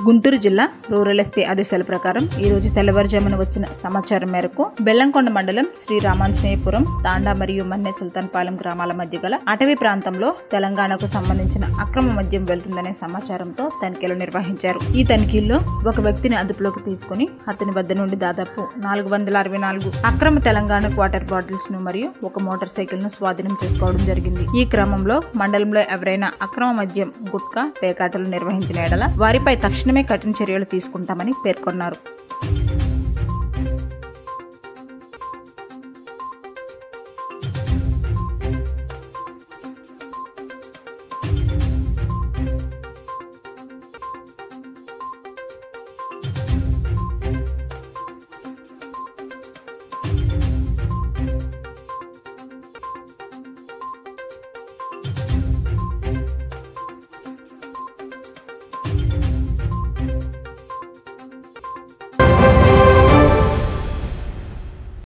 గుంటూరు జిల్లా rural SP ఆదేశాల ప్రకారం ఈ రోజు తెల్లవారుజామున వచ్చిన సమాచారం మేరకు బెల్లంకొండ మండలం శ్రీ రామాంజనేయపురం తాండా మరియు మన్నె సుల్తాన్పాలెం గ్రామాల మధ్య గల అటవీ ప్రాంతంలో తెలంగాణకు సంబంధించిన అక్రమ మద్యం వెళ్తుందనే సమాచారంతో తనిఖీలు నిర్వహించారు ఈ తనిఖీల్లో ఒక వ్యక్తిని అదుపులోకి తీసుకుని అతని వద్ద నుండి దాదాపు నాలుగు వందల అరవై నాలుగు అక్రమ తెలంగాణ వాటర్ బాటిల్స్ ను మరియు ఒక మోటార్ సైకిల్ ను స్వాధీనం చేసుకోవడం జరిగింది ఈ క్రమంలో మండలంలో ఎవరైనా అక్రమ మద్యం గుట్కా పేకాటలు నిర్వహించిన ఎడల వారిపై తక్షణమే కఠిన చర్యలు తీసుకుంటామని పేర్కొన్నారు